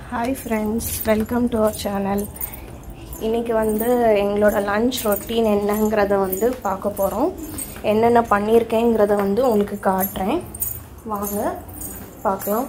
hi friends welcome to our channel இன்றைக்கி வந்து எங்களோட லன்ச் ரொட்டீன் என்னங்கிறத வந்து பார்க்க போகிறோம் என்னென்ன பண்ணியிருக்கேங்கிறத வந்து உங்களுக்கு காட்டுறேன் வாங்க பார்க்கலாம்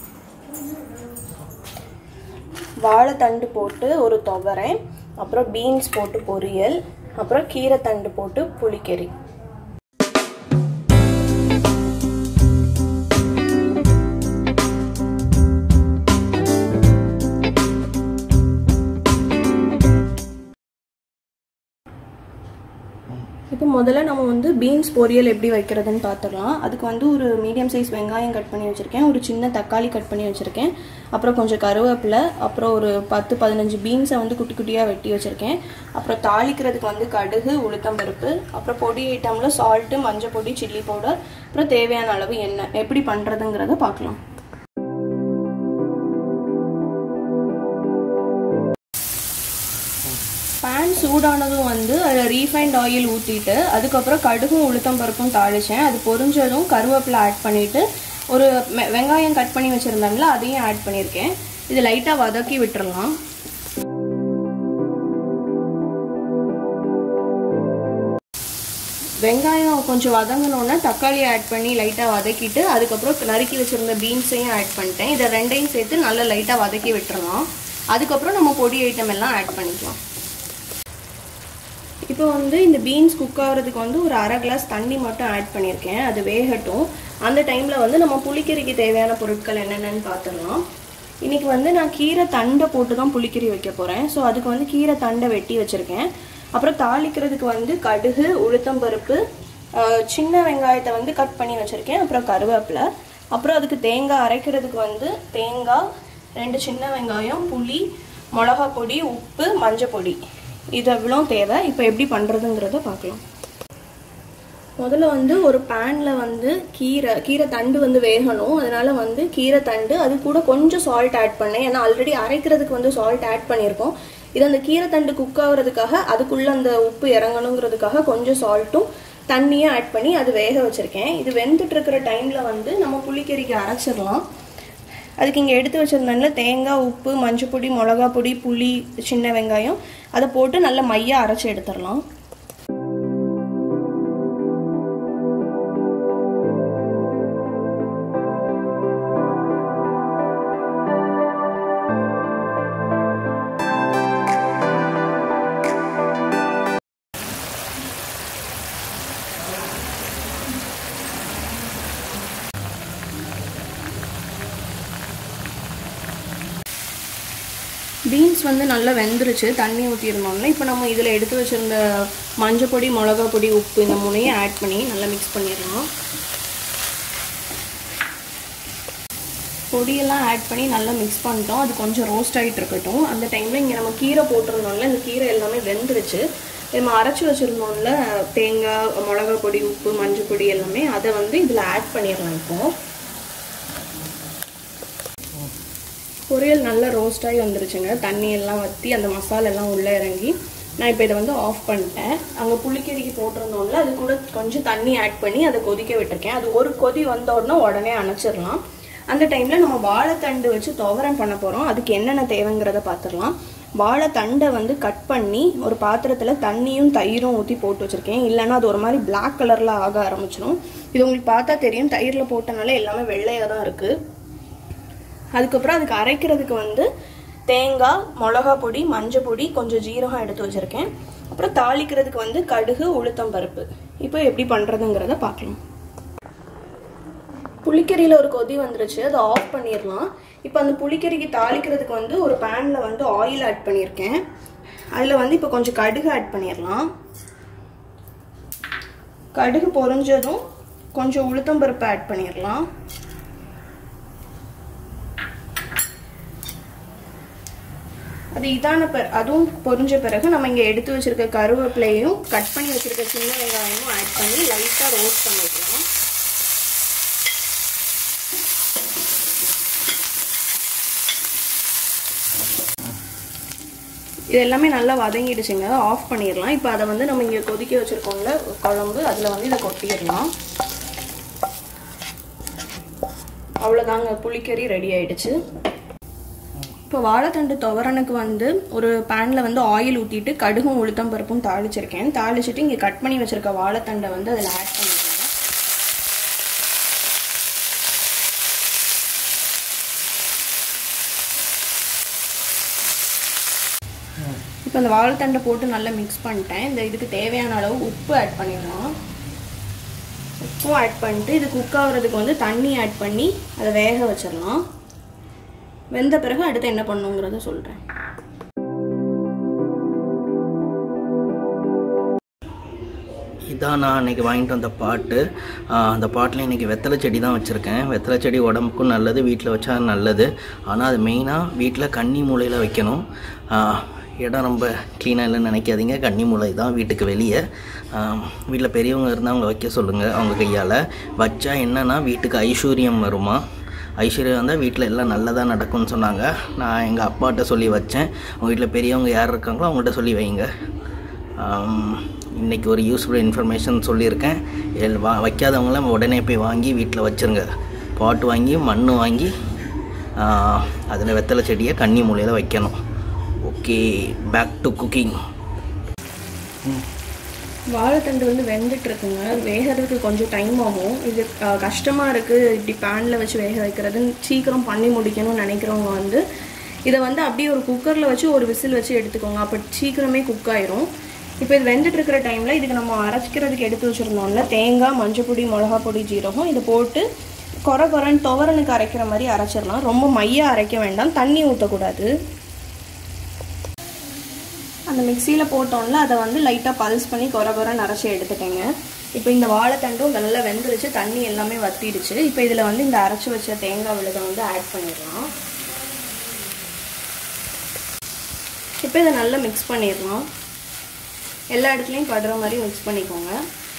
வாழைத்தண்டு போட்டு ஒரு துவரை அப்புறம் பீன்ஸ் போட்டு பொரியல் அப்புறம் கீரைத்தண்டு போட்டு புளிக்கறி இப்போ முதல்ல நம்ம வந்து பீன்ஸ் பொரியல் எப்படி வைக்கிறதுன்னு பார்த்துடலாம் அதுக்கு வந்து ஒரு மீடியம் சைஸ் வெங்காயம் கட் பண்ணி வச்சுருக்கேன் ஒரு சின்ன தக்காளி கட் பண்ணி வச்சுருக்கேன் அப்புறம் கொஞ்சம் கருவேப்பிலை அப்புறம் ஒரு பத்து பதினஞ்சு பீன்ஸை வந்து குட்டி குட்டியாக வெட்டி வச்சுருக்கேன் அப்புறம் தாளிக்கிறதுக்கு வந்து கடுகு உளுத்தம்பருப்பு அப்புறம் பொடி ஐட்டமில் சால்ட்டு மஞ்சள் பொடி சில்லி பவுடர் அப்புறம் தேவையான அளவு எண்ணெய் எப்படி பண்ணுறதுங்கிறத பார்க்கலாம் பேன் சூடானதும் வந்து அதில் ரீஃபைண்ட் ஆயில் ஊற்றிட்டு அதுக்கப்புறம் கடுகும் உளுத்தம் பருப்பும் தாளித்தேன் அது பொரிஞ்சதும் கருவேப்பிலை ஆட் பண்ணிவிட்டு ஒரு வெங்காயம் கட் பண்ணி வச்சுருந்தாங்களா அதையும் ஆட் பண்ணியிருக்கேன் இது லைட்டாக வதக்கி விட்டுறலாம் வெங்காயம் கொஞ்சம் வதங்கினோன்னே தக்காளி ஆட் பண்ணி லைட்டாக வதக்கிட்டு அதுக்கப்புறம் நறுக்கி வச்சுருந்த பீன்ஸையும் ஆட் பண்ணிட்டேன் இதை ரெண்டையும் சேர்த்து நல்லா லைட்டாக வதக்கி விட்டுறலாம் அதுக்கப்புறம் நம்ம பொடி ஐட்டம் எல்லாம் ஆட் பண்ணிக்கலாம் இப்போ வந்து இந்த பீன்ஸ் குக் ஆகிறதுக்கு வந்து ஒரு அரை கிளாஸ் தண்ணி மட்டும் ஆட் பண்ணியிருக்கேன் அது வேகட்டும் அந்த டைமில் வந்து நம்ம புளிக்கறிக்கு தேவையான பொருட்கள் என்னென்னு பார்த்துடலாம் இன்றைக்கி வந்து நான் கீரை தண்டை போட்டு தான் புளிக்கறி வைக்க போகிறேன் ஸோ அதுக்கு வந்து கீரை தண்டை வெட்டி வச்சுருக்கேன் அப்புறம் தாளிக்கிறதுக்கு வந்து கடுகு உளுத்தம்பருப்பு சின்ன வெங்காயத்தை வந்து கட் பண்ணி வச்சுருக்கேன் அப்புறம் கருவேப்பிலை அப்புறம் அதுக்கு தேங்காய் அரைக்கிறதுக்கு வந்து தேங்காய் ரெண்டு சின்ன வெங்காயம் புளி மிளகா பொடி உப்பு மஞ்சள் பொடி இது எவ்வளோ தேவை இப்போ எப்படி பண்ணுறதுங்கிறத பார்க்கலாம் முதல்ல வந்து ஒரு பேனில் வந்து கீரை கீரை தண்டு வந்து வேகணும் அதனால வந்து கீரை தண்டு அது கூட கொஞ்சம் சால்ட் ஆட் பண்ணேன் ஏன்னா ஆல்ரெடி அரைக்கிறதுக்கு வந்து சால்ட் ஆட் பண்ணியிருக்கோம் இது அந்த கீரை தண்டு குக் ஆகுறதுக்காக அதுக்குள்ளே அந்த உப்பு இறங்கணுங்கிறதுக்காக கொஞ்சம் சால்ட்டும் தண்ணியும் ஆட் பண்ணி அது வேக வச்சுருக்கேன் இது வெந்துட்டு இருக்கிற டைமில் வந்து நம்ம புளிக்கறிக்கு அரைச்சிடலாம் அதுக்கு இங்கே எடுத்து வச்சுருந்தேன்ல தேங்காய் உப்பு மஞ்சள் பொடி மிளகா பொடி புளி சின்ன வெங்காயம் அதை போட்டு நல்லா மையாக அரைச்சி எடுத்துடலாம் பீன்ஸ் வந்து நல்லா வெந்துருச்சு தண்ணி ஊற்றிருந்தோம்ல இப்போ நம்ம இதில் எடுத்து வச்சுருந்த மஞ்சள் பொடி மிளகா பொடி உப்பு இந்த மூணையும் ஆட் பண்ணி நல்லா மிக்ஸ் பண்ணிடலாம் பொடியெல்லாம் ஆட் பண்ணி நல்லா மிக்ஸ் பண்ணிட்டோம் அது கொஞ்சம் ரோஸ்ட் ஆகிட்டு இருக்கட்டும் அந்த டைமில் இங்கே நம்ம கீரை போட்டிருந்தோம்ல இந்த கீரை எல்லாமே வெந்துருச்சு நம்ம அரைச்சி வச்சுருந்தோம்ல தேங்காய் மிளகா பொடி உப்பு மஞ்சள் பொடி எல்லாமே அதை வந்து இதில் ஆட் பண்ணிடலாம் இப்போது பொரியல் நல்லா ரோஸ்டாகி வந்துருச்சுங்க தண்ணி எல்லாம் வற்றி அந்த மசாலா எல்லாம் உள்ளே இறங்கி நான் இப்போ இதை வந்து ஆஃப் பண்ணிட்டேன் அங்கே புளிக்கறிக்கு போட்டிருந்தோம்ல அது கூட கொஞ்சம் தண்ணி ஆட் பண்ணி அதை கொதிக்க விட்டுருக்கேன் அது ஒரு கொதி வந்த உடனே உடனே அணைச்சிடலாம் அந்த டைமில் நம்ம வாழைத்தண்டு வச்சு துவரம் பண்ண போகிறோம் அதுக்கு என்னென்ன தேவைங்கிறத பார்த்துடலாம் வாழைத்தண்டை வந்து கட் பண்ணி ஒரு பாத்திரத்தில் தண்ணியும் தயிரும் ஊற்றி போட்டு வச்சுருக்கேன் இல்லைன்னா அது ஒரு மாதிரி பிளாக் கலரில் ஆக ஆரம்பிச்சிடும் இது உங்களுக்கு பார்த்தா தெரியும் தயிரில் போட்டனால எல்லாமே வெள்ளையாக தான் இருக்குது அதுக்கப்புறம் அதுக்கு அரைக்கிறதுக்கு வந்து தேங்காய் மிளகா பொடி மஞ்சள் பொடி கொஞ்சம் ஜீரகம் எடுத்து வச்சுருக்கேன் அப்புறம் தாளிக்கிறதுக்கு வந்து கடுகு உளுத்தம் பருப்பு இப்போ எப்படி பண்ணுறதுங்கிறத பார்க்கலாம் புளிக்கறியில் ஒரு கொதி வந்துருச்சு அதை ஆஃப் பண்ணிடலாம் இப்போ அந்த புளிக்கறிக்கு தாளிக்கிறதுக்கு வந்து ஒரு பேனில் வந்து ஆயில் ஆட் பண்ணியிருக்கேன் அதில் வந்து இப்போ கொஞ்சம் கடுகு ஆட் பண்ணிடலாம் கடுகு பொறிஞ்சதும் கொஞ்சம் உளுத்தம் பருப்பு ஆட் பண்ணிடலாம் அது இதான பிற அதுவும் பொரிஞ்ச பிறகு நம்ம இங்கே எடுத்து வச்சிருக்க கருவேப்பிலையும் கட் பண்ணி வச்சிருக்க சின்ன வெங்காயமும் ஆட் பண்ணி லைட்டாக ரோஸ்ட் பண்ணிக்கலாம் இது எல்லாமே நல்லா வதங்கிடுச்சுங்க ஆஃப் பண்ணிடலாம் இப்போ அதை வந்து நம்ம இங்கே கொதிக்க வச்சுருக்கோம்ல குழம்பு அதில் வந்து இதை கொட்டிடலாம் அவ்வளோதாங்க புளிக்கறி ரெடி ஆயிடுச்சு இப்போ வாழைத்தண்டு துவரனுக்கு வந்து ஒரு பேனில் வந்து ஆயில் ஊற்றிட்டு கடுகும் உளுத்தம் பருப்பும் தாளிச்சிருக்கேன் தாளிச்சிட்டு இங்கே கட் பண்ணி வச்சிருக்க வாழைத்தண்டை வந்து அதில் ஆட் பண்ணிக்கிறேன் இப்போ இந்த வாழைத்தண்டை போட்டு நல்லா மிக்ஸ் பண்ணிட்டேன் இந்த இதுக்கு தேவையான அளவு உப்பு ஆட் பண்ணிடலாம் உப்பும் ஆட் பண்ணிட்டு இது குக் ஆகுறதுக்கு வந்து தண்ணி ஆட் பண்ணி அதை வேக வச்சிடலாம் வெந்த பிறகு அடுத்து என்ன பண்ணுங்கிறத சொல்கிறேன் இதான் நான் அன்றைக்கி வாங்கிட்டு வந்த பாட்டு ஆஹ் அந்த பாட்டில் இன்றைக்கி வெத்தலை செடி தான் வச்சுருக்கேன் வெத்தலை செடி உடம்புக்கும் நல்லது வீட்டில் வச்சா நல்லது ஆனால் அது மெயினாக வீட்டில் கன்னி மூலையில் வைக்கணும் ஆஹ் இடம் ரொம்ப க்ளீனாக இல்லைன்னு நினைக்காதீங்க கன்னி மூலை தான் வீட்டுக்கு வெளியே வீட்டில் பெரியவங்க இருந்தால் அவங்க வைக்க சொல்லுங்கள் அவங்க கையால் வச்சா என்னென்னா வீட்டுக்கு ஐஸ்வர்யம் வருமா ஐஸ்வர்யம் வந்தால் வீட்டில் எல்லாம் நல்லதாக நடக்கும்னு சொன்னாங்க நான் எங்கள் அப்பாட்ட சொல்லி வச்சேன் உங்கள் வீட்டில் பெரியவங்க யார் இருக்காங்களோ அவங்கள்ட்ட சொல்லி வைங்க ஆம், இன்னைக்கு ஒரு யூஸ்ஃபுல் இன்ஃபர்மேஷன் சொல்லியிருக்கேன் எல் வா வைக்காதவங்களாம் உடனே போய் வாங்கி வீட்டில் வச்சுருங்க பாட் வாங்கி மண் வாங்கி அதில் வெத்தலை செடியை கன்னி மூலையில் வைக்கணும் ஓகே பேக் டு குக்கிங் வாழைத்தண்டு வந்து வெந்துட்டு இருக்குங்க அது வேகிறதுக்கு கொஞ்சம் டைம் ஆகும் இது அஹ், கஷ்டமா இருக்கு இப்படி பேனில் வச்சு வேக வைக்கிறதுன்னு சீக்கிரம் பண்ணி முடிக்கணும்னு நினைக்கிறவங்க வந்து இதை வந்து அப்படியே ஒரு குக்கரில் வச்சு ஒரு விசில் வச்சு எடுத்துக்கோங்க அப்போ சீக்கிரமே குக் ஆயிரும் இப்போ இது வெந்துட்டு இருக்கிற டைமில் இதுக்கு நம்ம அரைச்சிக்கிறதுக்கு எடுத்து வச்சுருந்தோம்ல தேங்காய் மஞ்சள் பொடி மிளகா பொடி ஜீரகம் இதை போட்டு கொர கொரன்னு துவரனுக்கு அரைக்கிற மாதிரி அரைச்சிடலாம் ரொம்ப மையாக அரைக்க வேண்டாம் தண்ணி ஊற்றக்கூடாது அந்த மிக்சியில் போட்டோம்ல அதை வந்து லைட்டாக பல்ஸ் பண்ணி கொர கொரன்னு அரைச்சி எடுத்துட்டேங்க இப்போ இந்த வாழைத்தண்டும் நல்லா வெந்துருச்சு தண்ணி எல்லாமே வத்திடுச்சு இப்போ இதில் வந்து இந்த அரைச்சி வச்ச தேங்காய் விழுதை வந்து ஆட் பண்ணிடலாம் இப்போ இதை நல்லா மிக்ஸ் பண்ணிடலாம் எல்லா இடத்துலையும் படுற மாதிரி மிக்ஸ் பண்ணிக்கோங்க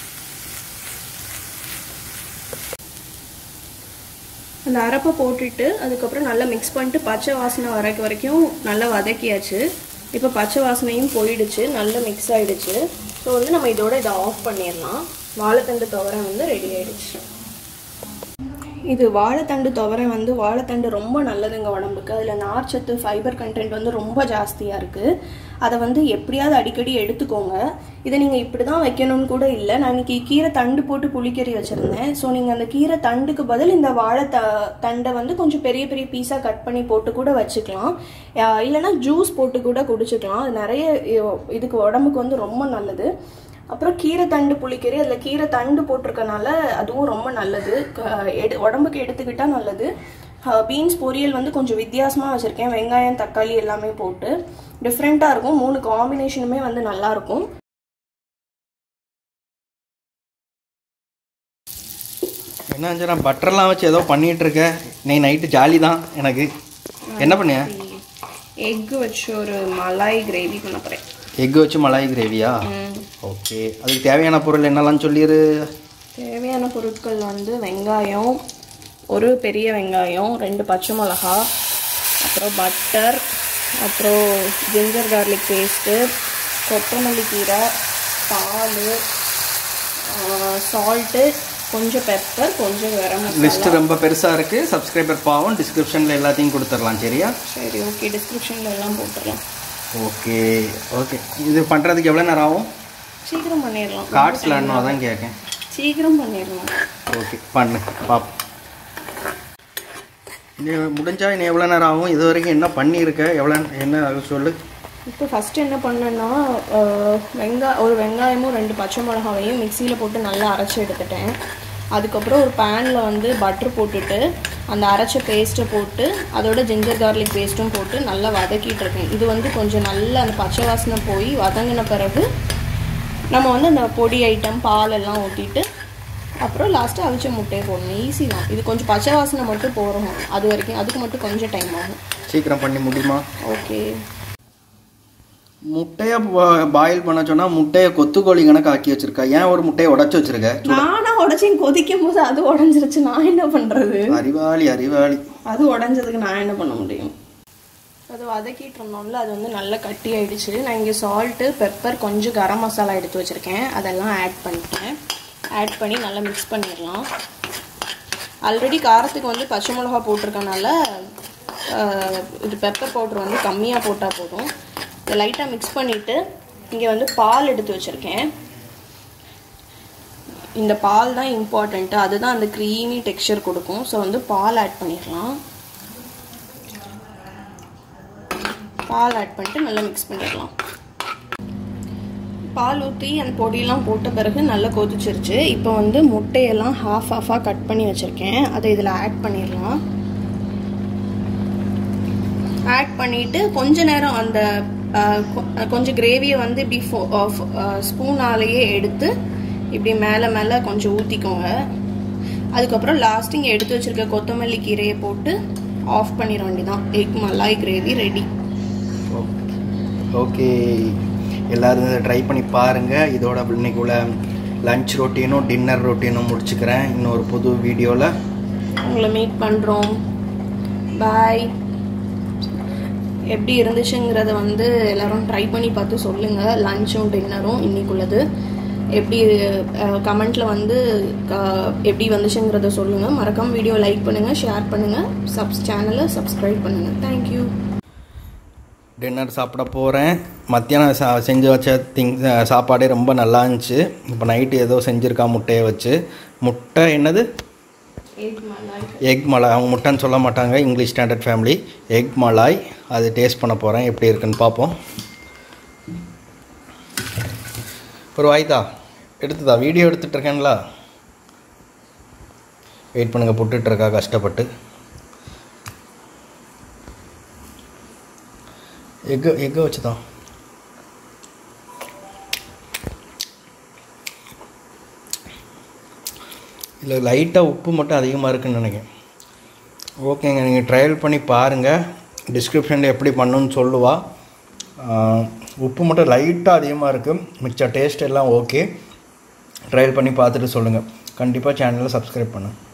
அந்த அரைப்பை போட்டுட்டு அதுக்கப்புறம் நல்லா மிக்ஸ் பண்ணிட்டு பச்சை வாசனை வரைக்கும் வரைக்கும் நல்லா வதக்கியாச்சு இப்போ பச்சை வாசனையும் போயிடுச்சு நல்லா மிக்ஸ் ஆயிடுச்சு ஸோ வந்து நம்ம இதோட இதை ஆஃப் பண்ணிடலாம் வாழைத்தண்டு துவரை வந்து ரெடி ஆயிடுச்சு இது வாழைத்தண்டு துவரை வந்து வாழைத்தண்டு ரொம்ப நல்லதுங்க உடம்புக்கு அதில் நார்ச்சத்து ஃபைபர் கண்டென்ட் வந்து ரொம்ப ஜாஸ்தியாக இருக்குது அதை வந்து எப்படியாவது அடிக்கடி எடுத்துக்கோங்க இதை நீங்கள் இப்படி தான் வைக்கணும்னு கூட இல்லை நான் இன்னைக்கு கீரை தண்டு போட்டு புளிக்கறி வச்சுருந்தேன் ஸோ நீங்கள் அந்த கீரை தண்டுக்கு பதில் இந்த வாழை த தண்டை வந்து கொஞ்சம் பெரிய பெரிய பீஸாக கட் பண்ணி போட்டு கூட வச்சுக்கலாம் அஹ் இல்லைன்னா ஜூஸ் போட்டு கூட குடிச்சுக்கலாம் அது நிறைய இ- இதுக்கு உடம்புக்கு வந்து ரொம்ப நல்லது அப்புறம் கீரை தண்டு புளிக்கறி அதில் கீரை தண்டு போட்டிருக்கனால அதுவும் ரொம்ப நல்லது க- எடு உடம்புக்கு எடுத்துக்கிட்டால் நல்லது பீன்ஸ் பொரியல் வந்து கொஞ்சம் வித்தியாசமாக வச்சுருக்கேன் வெங்காயம் தக்காளி எல்லாமே போட்டு டிஃப்ரெண்ட்டாக இருக்கும் மூணு காம்பினேஷனுமே வந்து நல்லா இருக்கும் என்ன அஞ்சனா பட்டர்லாம் வச்சு ஏதோ பண்ணிகிட்டு இருக்க நீ நைட்டு ஜாலி தான் எனக்கு என்ன பண்ணிய எக் வச்சு ஒரு மலாய் கிரேவி பண்ண போகிறேன் எக் வச்சு மலாய் கிரேவியா ஓகே அதுக்கு தேவையான பொருள் என்னெல்லாம் சொல்லிடு தேவையான பொருட்கள் வந்து வெங்காயம் ஒரு பெரிய வெங்காயம் ரெண்டு பச்சை மிளகா அப்புறம் பட்டர் அப்புறம் ஜிஞ்சர் கார்லிக் பேஸ்ட்டு கொத்தமல்லி கீரை பால் சால்ட்டு கொஞ்சம் பெப்பர் கொஞ்சம் கரம் மசாலா லிஸ்ட் ரொம்ப பெருசாக இருக்குது சப்ஸ்கிரைபர் பாவம் டிஸ்கிரிப்ஷனில் எல்லாத்தையும் கொடுத்துடலாம் சரியா சரி ஓகே டிஸ்கிரிப்ஷனில் எல்லாம் போட்டுடலாம் ஓகே ஓகே இது பண்ணுறதுக்கு எவ்வளோ நேரம் ஆகும் சீக்கிரம் பண்ணிடலாம் கார்ட்ஸ் விளாடணும் அதான் கேட்கேன் சீக்கிரம் பண்ணிடலாம் ஓகே பண்ணு பாப் நீ முடிஞ்சா இன்னும் எவ்வளோ நேரம் ஆகும் இது வரைக்கும் என்ன பண்ணியிருக்க எவ்வளோ என்ன ஆகும் சொல்லு இப்போ ஃபஸ்ட்டு என்ன பண்ணேன்னா அஹ், வெங்காய ஒரு வெங்காயமும் ரெண்டு பச்சை மிளகாவையும் மிக்சியில் போட்டு நல்லா அரைச்சி எடுத்துட்டேன் அதுக்கப்புறம் ஒரு பேனில் வந்து பட்டர் போட்டுட்டு அந்த அரைச்ச பேஸ்ட்டை போட்டு அதோட ஜிஞ்சர் கார்லிக் பேஸ்ட்டும் போட்டு நல்லா வதக்கிட்டு இருக்கேன் இது வந்து கொஞ்சம் நல்லா அந்த பச்சை வாசனை போய் வதங்கின பிறகு நம்ம வந்து அந்த பொடி ஐட்டம் பால் எல்லாம் ஊற்றிட்டு அப்புறம் லாஸ்ட்டு அவிச்ச முட்டையை போடணும் ஈஸி தான் இது கொஞ்சம் பச்சை வாசனை மட்டும் போகிறோம் அது வரைக்கும் அதுக்கு மட்டும் கொஞ்சம் டைம் ஆகும் சீக்கிரம் பண்ணி முடியுமா ஓகே முட்டையை பாயில் பண்ண சொன்னால் முட்டையை கொத்துக்கோழி கணக்கு ஆக்கி வச்சிருக்கா ஏன் ஒரு முட்டையை உடச்சி வச்சிருக்க நானா உடச்சேன் கொதிக்கும் போது அது உடஞ்சிருச்சு நான் என்ன பண்றது அறிவாளி அறிவாளி அது உடஞ்சதுக்கு நான் என்ன பண்ண முடியும் அது வதக்கிட்டு இருந்தோம்ல அது வந்து நல்லா கட்டி ஆயிடுச்சு நான் இங்கே சால்ட்டு பெப்பர் கொஞ்சம் கரம் மசாலா எடுத்து வச்சிருக்கேன் அதெல்லாம் ஆட் பண்ணிட்டேன் ஆட் பண்ணி நல்லா மிக்ஸ் பண்ணிடலாம் ஆல்ரெடி காரத்துக்கு வந்து பச்சை மிளகா போட்டிருக்கனால ஆஹ், இது பெப்பர் பவுடர் வந்து கம்மியாக போட்டால் போதும் இதை லைட்டாக மிக்ஸ் பண்ணிவிட்டு இங்கே வந்து பால் எடுத்து வச்சுருக்கேன் இந்த பால் தான் இம்பார்ட்டண்ட்டு அதுதான் அந்த க்ரீமி டெக்ஸ்சர் கொடுக்கும் ஸோ வந்து பால் ஆட் பண்ணிடலாம் பால் ஆட் பண்ணிட்டு நல்லா மிக்ஸ் பண்ணிடலாம் பால் ஊற்றி அந்த பொடியெல்லாம் போட்ட பிறகு நல்லா கொதிச்சிருச்சு இப்போ வந்து முட்டையெல்லாம் ஹாஃப் ஹாஃபாக கட் பண்ணி வச்சுருக்கேன் அதை இதில் ஆட் பண்ணிடலாம் ஆட் பண்ணிவிட்டு கொஞ்ச நேரம் அந்த அஹ், கொ- கொஞ்சம் கிரேவியை வந்து இப்படி ஸ்பூனாலேயே எடுத்து இப்படி மேலே மேலே கொஞ்சம் ஊற்றிக்கோங்க அதுக்கப்புறம் லாஸ்டிங் எடுத்து வச்சிருக்க கொத்தமல்லி கீரையை போட்டு ஆஃப் பண்ணிட வேண்டியதான் egg malai gravy ready okay எல்லோரும் இதை ட்ரை பண்ணி பாருங்கள் இதோட இன்னைக்கு உள்ள லஞ்ச் ரொட்டீனும் டின்னர் ரொட்டீனும் முடிச்சுக்கிறேன் இன்னொரு புது வீடியோவில் உங்களை மீட் பண்ணுறோம் பாய் எப்படி இருந்துச்சுங்கிறத வந்து எல்லாரும் ட்ரை பண்ணி பார்த்து சொல்லுங்கள் லஞ்சும் டின்னரும் இன்னைக்குள்ளது எப்படி கமெண்ட்டில் வந்து க- எப்படி வந்துச்சுங்கிறத சொல்லுங்கள் மறக்காம வீடியோ லைக் பண்ணுங்கள் ஷேர் பண்ணுங்கள் சப்ஸ் சேனலை சப்ஸ்கிரைப் பண்ணுங்கள் தேங்க்யூ டின்னர் சாப்பிட போகிறேன் மத்தியானம் சா செஞ்சு வச்ச திங் சாப்பாடே ரொம்ப நல்லா இருந்துச்சு இப்போ நைட்டு ஏதோ செஞ்சுருக்கா முட்டையை வச்சு முட்டை என்னது எக் மலாய் எக் மலாய் அவங்க முட்டைன்னு சொல்ல மாட்டாங்க English standard family egg malai அது டேஸ்ட் பண்ண போகிறேன் எப்படி இருக்குன்னு பார்ப்போம் ஒரு வாய்தா எடுத்துதா வீடியோ எடுத்துட்டு இருக்கேன்ல வெயிட் பண்ணுங்க புட்டுட்டு இருக்கா கஷ்டப்பட்டு எக்கு எக்கு வச்சுதான் இல்லை லைட்டாக உப்பு மட்டும் அதிகமாக இருக்குன்னு நினைக்கிறேன் ஓகேங்க நீங்கள் ட்ரையல் பண்ணி பாருங்கள் டிஸ்கிரிப்ஷனில் எப்படி பண்ணணும்னு சொல்லுவா ஆஹ், உப்பு மட்டும் லைட்டாக அதிகமாக இருக்குது மிச்ச டேஸ்ட் எல்லாம் ஓகே ட்ரையல் பண்ணி பார்த்துட்டு சொல்லுங்கள் கண்டிப்பாக சேனலை சப்ஸ்கிரைப் பண்ணு